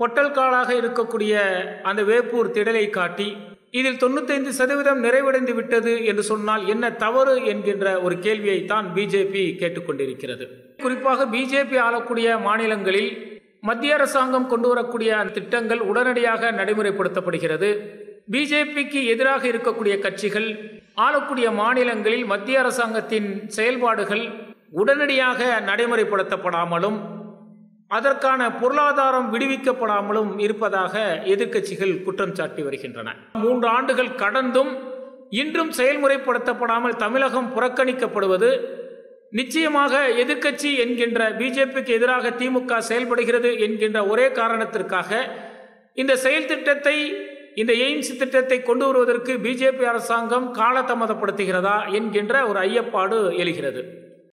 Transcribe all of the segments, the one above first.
பொட்டல்காலாக இருக்கக்கூடிய அந்த வேப்பூர் திடலை காட்டி இதில் தொண்ணூத்தைந்து சதவீதம் நிறைவடைந்து விட்டது என்று சொன்னால் என்ன தவறு என்கின்ற ஒரு கேள்வியை தான் பிஜேபி கேட்டுக்கொண்டிருக்கிறது குறிப்பாக பிஜேபி ஆளக்கூடிய மாநிலங்களில் மத்திய அரசாங்கம் கொண்டு வரக்கூடிய அந்த திட்டங்கள் உடனடியாக நடைமுறைப்படுத்தப்படுகிறது பிஜேபிக்கு எதிராக இருக்கக்கூடிய கட்சிகள் ஆளக்கூடிய மாநிலங்களில் மத்திய அரசாங்கத்தின் செயல்பாடுகள் உடனடியாக நடைமுறைப்படுத்தப்படாமலும் அதற்கான பொருளாதாரம் விடுவிக்கப்படாமலும் இருப்பதாக எதிர்க்கட்சிகள் குற்றம் சாட்டி வருகின்றன மூன்று ஆண்டுகள் கடந்தும் இன்றும் செயல்முறைப்படுத்தப்படாமல் தமிழகம் புறக்கணிக்கப்படுவது நிச்சயமாக எதிர்க்கட்சி என்கின்ற பிஜேபிக்கு எதிராக திமுக செயல்படுகிறது என்கின்ற ஒரே காரணத்திற்காக இந்த செயல் திட்டத்தை இந்த எய்ம்ஸ் திட்டத்தை கொண்டு வருவதற்கு பிஜேபி அரசாங்கம் காலதாமதப்படுத்துகிறதா என்கின்ற ஒரு ஐயப்பாடு எழுகிறது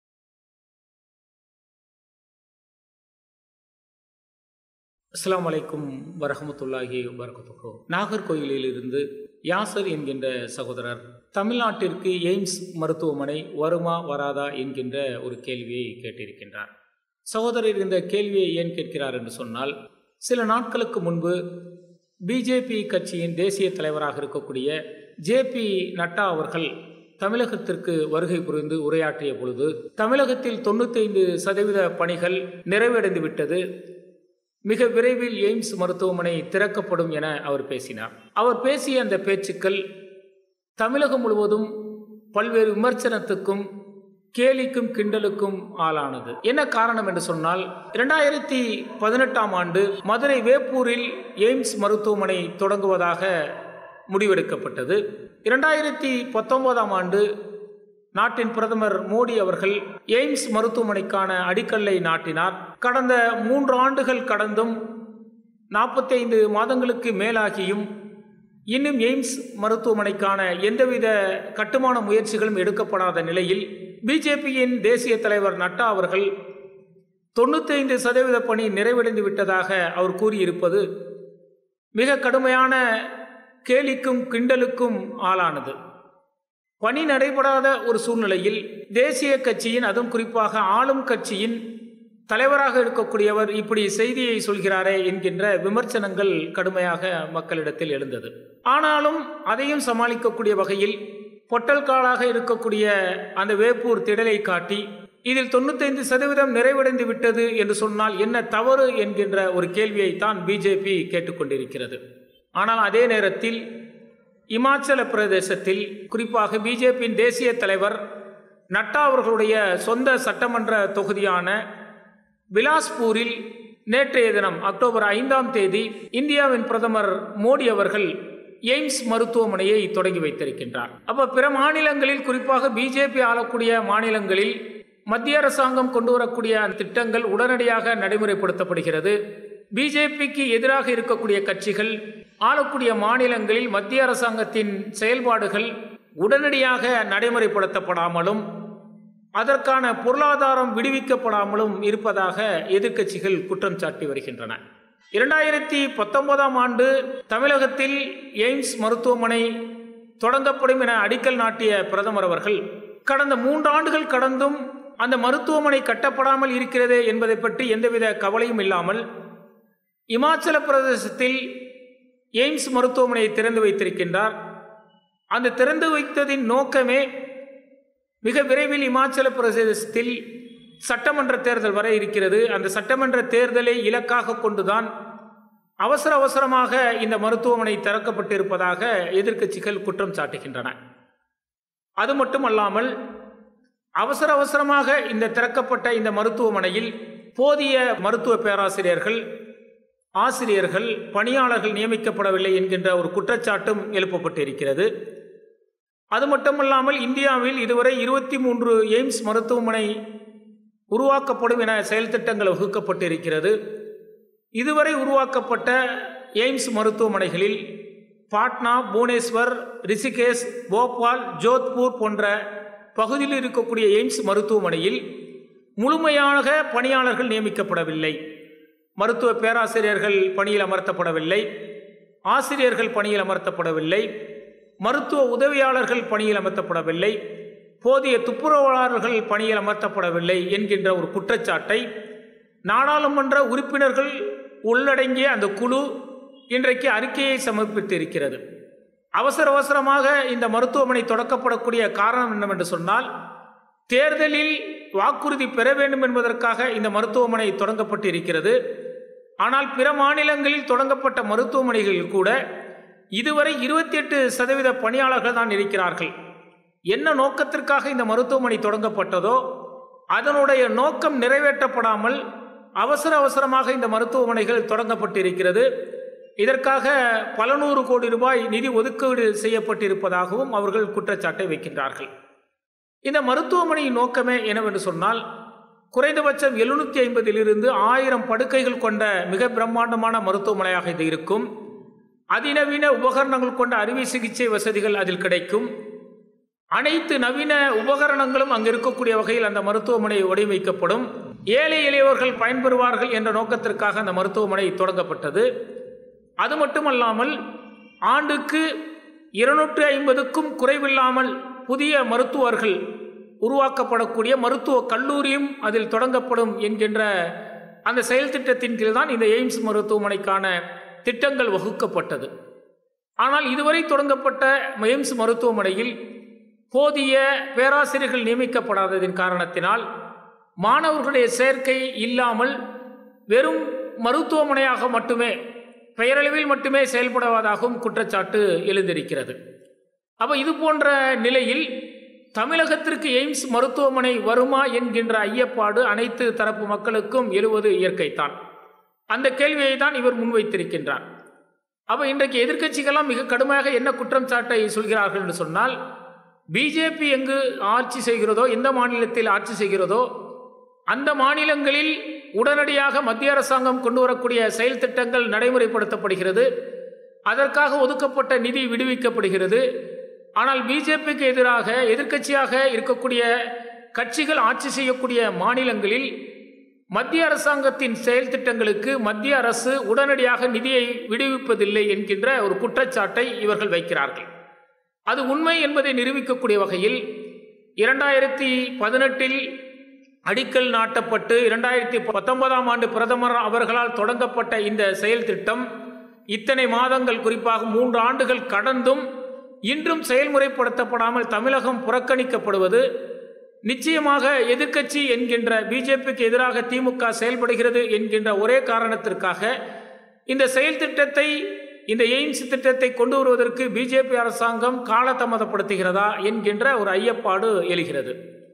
அஸ்லாம் வலைக்கும் வரஹமத்துல்லாஹி வரகத்துக்கோ நாகர்கோயிலில் இருந்து யாசர் என்கின்ற சகோதரர் தமிழ்நாட்டிற்கு எய்ம்ஸ் மருத்துவமனை வருமா வராதா என்கின்ற ஒரு கேள்வியை கேட்டிருக்கின்றார் சகோதரர் இந்த கேள்வியை ஏன் கேட்கிறார் என்று சொன்னால் சில நாட்களுக்கு முன்பு பிஜேபி கட்சியின் தேசிய தலைவராக இருக்கக்கூடிய ஜேபி நட்டா அவர்கள் தமிழகத்திற்கு வருகை புரிந்து உரையாற்றிய பொழுது தமிழகத்தில் தொண்ணூத்தைந்து சதவீத பணிகள் நிறைவடைந்து விட்டது மிக விரைவில் எய்ம்ஸ் மருத்துவமனை திறக்கப்படும் என அவர் பேசினார் அவர் பேசிய அந்த பேச்சுக்கள் தமிழகம் முழுவதும் பல்வேறு விமர்சனத்துக்கும் கேலிக்கும் கிண்டலுக்கும் ஆளானது என்ன காரணம் என்று சொன்னால் இரண்டாயிரத்தி பதினெட்டாம் ஆண்டு மதுரை வேப்பூரில் எய்ம்ஸ் மருத்துவமனை தொடங்குவதாக முடிவெடுக்கப்பட்டது இரண்டாயிரத்தி பத்தொன்பதாம் ஆண்டு நாட்டின் பிரதமர் மோடி அவர்கள் எய்ம்ஸ் மருத்துவமனைக்கான அடிக்கல்லை நாட்டினார் கடந்த மூன்று ஆண்டுகள் கடந்தும் நாற்பத்தைந்து மாதங்களுக்கு மேலாகியும் இன்னும் எய்ம்ஸ் மருத்துவமனைக்கான எந்தவித கட்டுமான முயற்சிகளும் எடுக்கப்படாத நிலையில் பிஜேபியின் தேசிய தலைவர் நட்டா அவர்கள் தொண்ணூத்தைந்து சதவீத பணி நிறைவடைந்து விட்டதாக அவர் கூறியிருப்பது மிக கடுமையான கேலிக்கும் கிண்டலுக்கும் ஆளானது பணி நடைபெறாத ஒரு சூழ்நிலையில் தேசிய கட்சியின் அதுவும் குறிப்பாக ஆளும் கட்சியின் தலைவராக இருக்கக்கூடியவர் இப்படி செய்தியை சொல்கிறாரே என்கின்ற விமர்சனங்கள் கடுமையாக மக்களிடத்தில் எழுந்தது ஆனாலும் அதையும் சமாளிக்கக்கூடிய வகையில் பொட்டல்காலாக இருக்கக்கூடிய அந்த வேப்பூர் திடலை காட்டி இதில் தொண்ணூத்தைந்து சதவீதம் நிறைவடைந்து விட்டது என்று சொன்னால் என்ன தவறு என்கின்ற ஒரு கேள்வியை தான் பிஜேபி கேட்டுக்கொண்டிருக்கிறது ஆனால் அதே நேரத்தில் இமாச்சல பிரதேசத்தில் குறிப்பாக பிஜேபியின் தேசிய தலைவர் நட்டா அவர்களுடைய சொந்த சட்டமன்ற தொகுதியான பிலாஸ்பூரில் நேற்றைய தினம் அக்டோபர் ஐந்தாம் தேதி இந்தியாவின் பிரதமர் மோடி அவர்கள் எய்ம்ஸ் மருத்துவமனையை தொடங்கி வைத்திருக்கின்றார் அப்ப பிற மாநிலங்களில் குறிப்பாக பிஜேபி ஆளக்கூடிய மாநிலங்களில் மத்திய அரசாங்கம் கொண்டு வரக்கூடிய அந்த திட்டங்கள் உடனடியாக நடைமுறைப்படுத்தப்படுகிறது பிஜேபிக்கு எதிராக இருக்கக்கூடிய கட்சிகள் ஆளக்கூடிய மாநிலங்களில் மத்திய அரசாங்கத்தின் செயல்பாடுகள் உடனடியாக நடைமுறைப்படுத்தப்படாமலும் அதற்கான பொருளாதாரம் விடுவிக்கப்படாமலும் இருப்பதாக எதிர்க்கட்சிகள் குற்றம் சாட்டி வருகின்றன இரண்டாயிரத்தி பத்தொன்பதாம் ஆண்டு தமிழகத்தில் எய்ம்ஸ் மருத்துவமனை தொடங்கப்படும் என அடிக்கல் நாட்டிய பிரதமர் அவர்கள் கடந்த மூன்று ஆண்டுகள் கடந்தும் அந்த மருத்துவமனை கட்டப்படாமல் இருக்கிறதே என்பதை பற்றி எந்தவித கவலையும் இல்லாமல் இமாச்சல பிரதேசத்தில் எய்ம்ஸ் மருத்துவமனையை திறந்து வைத்திருக்கின்றார் அந்த திறந்து வைத்ததின் நோக்கமே மிக விரைவில் இமாச்சல பிரதேசத்தில் சட்டமன்ற தேர்தல் வர இருக்கிறது அந்த சட்டமன்ற தேர்தலை இலக்காக கொண்டுதான் அவசர அவசரமாக இந்த மருத்துவமனை திறக்கப்பட்டிருப்பதாக எதிர்க்கட்சிகள் குற்றம் சாட்டுகின்றன அது மட்டுமல்லாமல் அவசர அவசரமாக இந்த திறக்கப்பட்ட இந்த மருத்துவமனையில் போதிய மருத்துவ பேராசிரியர்கள் ஆசிரியர்கள் பணியாளர்கள் நியமிக்கப்படவில்லை என்கின்ற ஒரு குற்றச்சாட்டும் எழுப்பப்பட்டிருக்கிறது அது மட்டுமல்லாமல் இந்தியாவில் இதுவரை இருபத்தி மூன்று எய்ம்ஸ் மருத்துவமனை உருவாக்கப்படும் என செயல் திட்டங்கள் வகுக்கப்பட்டிருக்கிறது இதுவரை உருவாக்கப்பட்ட எய்ம்ஸ் மருத்துவமனைகளில் பாட்னா புவனேஸ்வர் ரிஷிகேஷ் போபால் ஜோத்பூர் போன்ற பகுதியில் இருக்கக்கூடிய எய்ம்ஸ் மருத்துவமனையில் முழுமையாக பணியாளர்கள் நியமிக்கப்படவில்லை மருத்துவ பேராசிரியர்கள் பணியில் அமர்த்தப்படவில்லை ஆசிரியர்கள் பணியில் அமர்த்தப்படவில்லை மருத்துவ உதவியாளர்கள் பணியில் அமர்த்தப்படவில்லை போதிய துப்புரவாளர்கள் பணியில் அமர்த்தப்படவில்லை என்கின்ற ஒரு குற்றச்சாட்டை நாடாளுமன்ற உறுப்பினர்கள் உள்ளடங்கிய அந்த குழு இன்றைக்கு அறிக்கையை சமர்ப்பித்து இருக்கிறது அவசர அவசரமாக இந்த மருத்துவமனை தொடக்கப்படக்கூடிய காரணம் என்னவென்று சொன்னால் தேர்தலில் வாக்குறுதி பெற வேண்டும் என்பதற்காக இந்த மருத்துவமனை தொடங்கப்பட்டு இருக்கிறது ஆனால் பிற மாநிலங்களில் தொடங்கப்பட்ட மருத்துவமனைகளில் கூட இதுவரை இருபத்தி எட்டு சதவீத பணியாளர்கள் தான் இருக்கிறார்கள் என்ன நோக்கத்திற்காக இந்த மருத்துவமனை தொடங்கப்பட்டதோ அதனுடைய நோக்கம் நிறைவேற்றப்படாமல் அவசர அவசரமாக இந்த மருத்துவமனைகள் தொடங்கப்பட்டிருக்கிறது இதற்காக பல நூறு கோடி ரூபாய் நிதி ஒதுக்கீடு செய்யப்பட்டிருப்பதாகவும் அவர்கள் குற்றச்சாட்டை வைக்கின்றார்கள் இந்த மருத்துவமனையின் நோக்கமே என்னவென்று சொன்னால் குறைந்தபட்சம் எழுநூற்றி ஐம்பதிலிருந்து ஆயிரம் படுக்கைகள் கொண்ட மிக பிரம்மாண்டமான மருத்துவமனையாக இது இருக்கும் அதிநவீன உபகரணங்கள் கொண்ட அறுவை சிகிச்சை வசதிகள் அதில் கிடைக்கும் அனைத்து நவீன உபகரணங்களும் அங்கு இருக்கக்கூடிய வகையில் அந்த மருத்துவமனை வடிவமைக்கப்படும் ஏழை எளியவர்கள் பயன்பெறுவார்கள் என்ற நோக்கத்திற்காக அந்த மருத்துவமனை தொடங்கப்பட்டது அது மட்டுமல்லாமல் ஆண்டுக்கு இருநூற்று ஐம்பதுக்கும் குறைவில்லாமல் புதிய மருத்துவர்கள் உருவாக்கப்படக்கூடிய மருத்துவ கல்லூரியும் அதில் தொடங்கப்படும் என்கின்ற அந்த செயல் திட்டத்தின் கீழ் தான் இந்த எய்ம்ஸ் மருத்துவமனைக்கான திட்டங்கள் வகுக்கப்பட்டது ஆனால் இதுவரை தொடங்கப்பட்ட எய்ம்ஸ் மருத்துவமனையில் போதிய பேராசிரியர்கள் நியமிக்கப்படாததின் காரணத்தினால் மாணவர்களுடைய சேர்க்கை இல்லாமல் வெறும் மருத்துவமனையாக மட்டுமே பெயரளவில் மட்டுமே செயல்படுவதாகவும் குற்றச்சாட்டு எழுந்திருக்கிறது அப்போ இது போன்ற நிலையில் தமிழகத்திற்கு எய்ம்ஸ் மருத்துவமனை வருமா என்கின்ற ஐயப்பாடு அனைத்து தரப்பு மக்களுக்கும் எழுவது இயற்கைத்தான் அந்த கேள்வியை தான் இவர் முன்வைத்திருக்கின்றார் அப்போ இன்றைக்கு எதிர்க்கட்சிகள்லாம் மிக கடுமையாக என்ன குற்றம் சாட்டை சொல்கிறார்கள் என்று சொன்னால் பிஜேபி எங்கு ஆட்சி செய்கிறதோ எந்த மாநிலத்தில் ஆட்சி செய்கிறதோ அந்த மாநிலங்களில் உடனடியாக மத்திய அரசாங்கம் கொண்டு வரக்கூடிய செயல் திட்டங்கள் நடைமுறைப்படுத்தப்படுகிறது அதற்காக ஒதுக்கப்பட்ட நிதி விடுவிக்கப்படுகிறது ஆனால் பிஜேபிக்கு எதிராக எதிர்க்கட்சியாக இருக்கக்கூடிய கட்சிகள் ஆட்சி செய்யக்கூடிய மாநிலங்களில் மத்திய அரசாங்கத்தின் செயல் திட்டங்களுக்கு மத்திய அரசு உடனடியாக நிதியை விடுவிப்பதில்லை என்கின்ற ஒரு குற்றச்சாட்டை இவர்கள் வைக்கிறார்கள் அது உண்மை என்பதை நிரூபிக்கக்கூடிய வகையில் இரண்டாயிரத்தி பதினெட்டில் அடிக்கல் நாட்டப்பட்டு இரண்டாயிரத்தி பத்தொன்பதாம் ஆண்டு பிரதமர் அவர்களால் தொடங்கப்பட்ட இந்த செயல் திட்டம் இத்தனை மாதங்கள் குறிப்பாக மூன்று ஆண்டுகள் கடந்தும் இன்றும் செயல்முறைப்படுத்தப்படாமல் தமிழகம் புறக்கணிக்கப்படுவது நிச்சயமாக எதிர்க்கட்சி என்கின்ற பிஜேபிக்கு எதிராக திமுக செயல்படுகிறது என்கின்ற ஒரே காரணத்திற்காக இந்த செயல் திட்டத்தை இந்த எய்ம்ஸ் திட்டத்தை கொண்டு வருவதற்கு பிஜேபி அரசாங்கம் காலதாமதப்படுத்துகிறதா என்கின்ற ஒரு ஐயப்பாடு எழுகிறது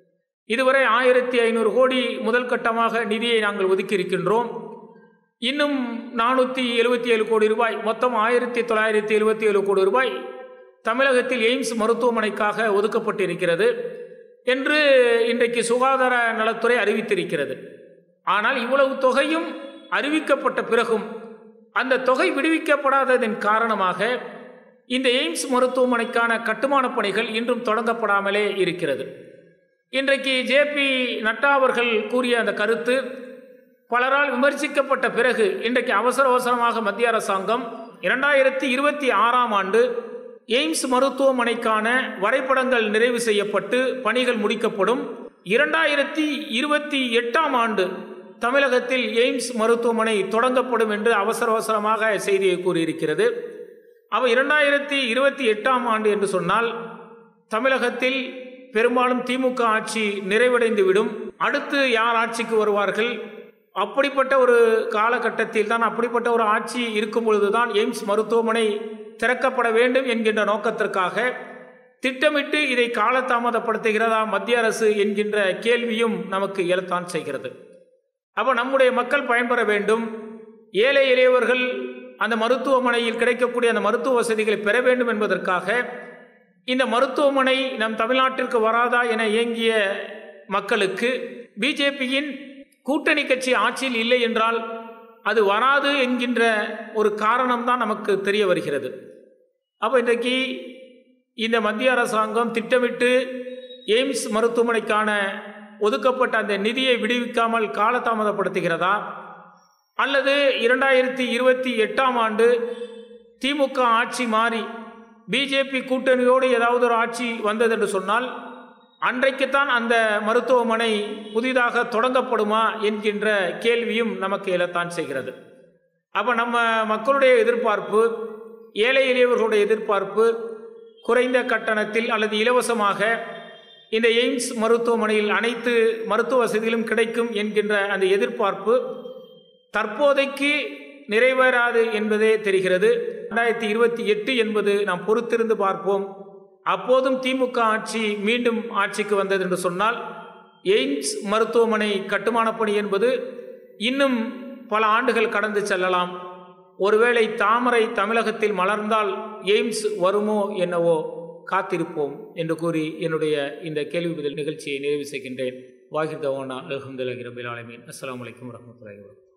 இதுவரை ஆயிரத்தி ஐநூறு கோடி முதல் கட்டமாக நிதியை நாங்கள் ஒதுக்கி இருக்கின்றோம் இன்னும் நானூற்றி எழுபத்தி ஏழு கோடி ரூபாய் மொத்தம் ஆயிரத்தி தொள்ளாயிரத்தி எழுபத்தி ஏழு கோடி ரூபாய் தமிழகத்தில் எய்ம்ஸ் மருத்துவமனைக்காக ஒதுக்கப்பட்டிருக்கிறது என்று இன்றைக்கு சுகாதார நலத்துறை அறிவித்திருக்கிறது ஆனால் இவ்வளவு தொகையும் அறிவிக்கப்பட்ட பிறகும் அந்த தொகை விடுவிக்கப்படாததன் காரணமாக இந்த எய்ம்ஸ் மருத்துவமனைக்கான கட்டுமானப் பணிகள் இன்றும் தொடங்கப்படாமலே இருக்கிறது இன்றைக்கு ஜேபி நட்டா அவர்கள் கூறிய அந்த கருத்து பலரால் விமர்சிக்கப்பட்ட பிறகு இன்றைக்கு அவசர அவசரமாக மத்திய அரசாங்கம் இரண்டாயிரத்தி இருபத்தி ஆறாம் ஆண்டு எய்ம்ஸ் மருத்துவமனைக்கான வரைபடங்கள் நிறைவு செய்யப்பட்டு பணிகள் முடிக்கப்படும் இரண்டாயிரத்தி இருபத்தி எட்டாம் ஆண்டு தமிழகத்தில் எய்ம்ஸ் மருத்துவமனை தொடங்கப்படும் என்று அவசர அவசரமாக செய்தியை கூறியிருக்கிறது அவ இரண்டாயிரத்தி இருபத்தி எட்டாம் ஆண்டு என்று சொன்னால் தமிழகத்தில் பெரும்பாலும் திமுக ஆட்சி நிறைவடைந்துவிடும் அடுத்து யார் ஆட்சிக்கு வருவார்கள் அப்படிப்பட்ட ஒரு காலகட்டத்தில் தான் அப்படிப்பட்ட ஒரு ஆட்சி இருக்கும் பொழுதுதான் எய்ம்ஸ் மருத்துவமனை திறக்கப்பட வேண்டும் என்கின்ற நோக்கத்திற்காக திட்டமிட்டு இதை காலதாமதப்படுத்துகிறதா மத்திய அரசு என்கின்ற கேள்வியும் நமக்கு எழத்தான் செய்கிறது அப்போ நம்முடைய மக்கள் பயன்பெற வேண்டும் ஏழை எளியவர்கள் அந்த மருத்துவமனையில் கிடைக்கக்கூடிய அந்த மருத்துவ வசதிகளை பெற வேண்டும் என்பதற்காக இந்த மருத்துவமனை நம் தமிழ்நாட்டிற்கு வராதா என இயங்கிய மக்களுக்கு பிஜேபியின் கூட்டணி கட்சி ஆட்சியில் இல்லை என்றால் அது வராது என்கின்ற ஒரு காரணம்தான் நமக்கு தெரிய வருகிறது அப்போ இன்றைக்கு இந்த மத்திய அரசாங்கம் திட்டமிட்டு எய்ம்ஸ் மருத்துவமனைக்கான ஒதுக்கப்பட்ட அந்த நிதியை விடுவிக்காமல் காலதாமதப்படுத்துகிறதா அல்லது இரண்டாயிரத்தி இருபத்தி எட்டாம் ஆண்டு திமுக ஆட்சி மாறி பிஜேபி கூட்டணியோடு ஏதாவது ஒரு ஆட்சி வந்தது என்று சொன்னால் அன்றைக்குத்தான் அந்த மருத்துவமனை புதிதாக தொடங்கப்படுமா என்கின்ற கேள்வியும் நமக்கு எழத்தான் செய்கிறது அப்போ நம்ம மக்களுடைய எதிர்பார்ப்பு ஏழை எளியவர்களுடைய எதிர்பார்ப்பு குறைந்த கட்டணத்தில் அல்லது இலவசமாக இந்த எய்ம்ஸ் மருத்துவமனையில் அனைத்து மருத்துவ வசதிகளும் கிடைக்கும் என்கின்ற அந்த எதிர்பார்ப்பு தற்போதைக்கு நிறைவேறாது என்பதே தெரிகிறது ரெண்டாயிரத்தி இருபத்தி எட்டு என்பது நாம் பொறுத்திருந்து பார்ப்போம் அப்போதும் திமுக ஆட்சி மீண்டும் ஆட்சிக்கு வந்தது என்று சொன்னால் எய்ம்ஸ் மருத்துவமனை கட்டுமான பணி என்பது இன்னும் பல ஆண்டுகள் கடந்து செல்லலாம் ஒருவேளை தாமரை தமிழகத்தில் மலர்ந்தால் எய்ம்ஸ் வருமோ என்னவோ காத்திருப்போம் என்று கூறி என்னுடைய இந்த கேள்வி பதில் நிகழ்ச்சியை நிறைவு செய்கின்றேன் வாஹிர் தவானா அலமதுல்லாஹி ரபில் ஆலமீன் அஸ்லாம் வலைக்கம் வரமத்துல்லாஹி வரகாத்துஹு